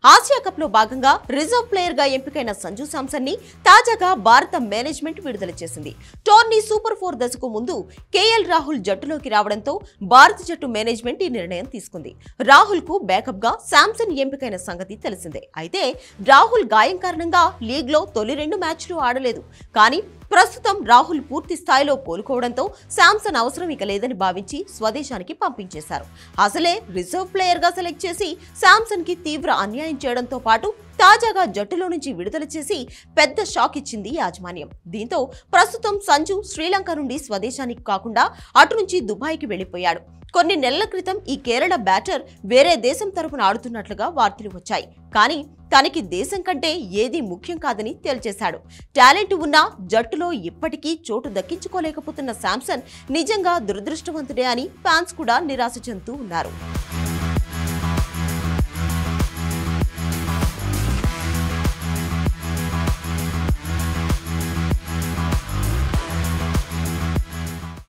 Asia cup లో భాగంగా reserve player గా ఎంపికైన సంజు శాంసన్ ని తాజాగా భారత మేనేజ్మెంట్ విడుదల చేసింది టోర్నీ సూపర్ ఫోర్ దశకు ముందు కేఎల్ రాహుల్ జట్టులోకి రావడంతో భారత జట్టు మేనేజ్మెంట్ ఈ నిర్ణయం తీసుకుంది రాహుల్ కు బ్యాకప్ గా శాంసన్ ఎంపికైన సంగతి తెలిసిందే అయితే రాహుల్ గాయం కారణంగా లీగ్ లో తొలి రెండు మ్యాచ్లు ఆడలేదు కానీ ప్రస్తుతం రాహుల్ పూర్తి స్థాయిలో కోలుకోవడంతో శాంసన్ అవసరం ఇక లేదని భావించి స్వదేశానికి పంపించేశారు అసలే రిజర్వ్ ప్లేయర్ గా సెలెక్ట్ చేసి శాంసన్ కి తీవ్ర అన్యాయం చేయడంతో పాటు తాజాగా జట్టులో నుంచి విడుదల చేసి పెద్ద షాక్ ఇచ్చింది యాజమాన్యం దీంతో ప్రస్తుతం సంజు శ్రీలంక నుండి స్వదేశానికి కాకుండా అటు నుంచి దుబాయ్కి వెళ్లిపోయాడు కొన్ని నెలల క్రితం ఈ కేరళ బ్యాటర్ వేరే దేశం తరపున ఆడుతున్నట్లుగా వార్తలు వచ్చాయి కానీ తనకి దేశం కంటే ఏదీ ముఖ్యం కాదని తేల్చేశాడు టాలెంట్ ఉన్నా జట్టులో ఇప్పటికీ చోటు దక్కించుకోలేకపోతున్న శాంసన్ నిజంగా దురదృష్టవంతుడే అని ఫ్యాన్స్ కూడా నిరాశ చెందుతూ ఉన్నారు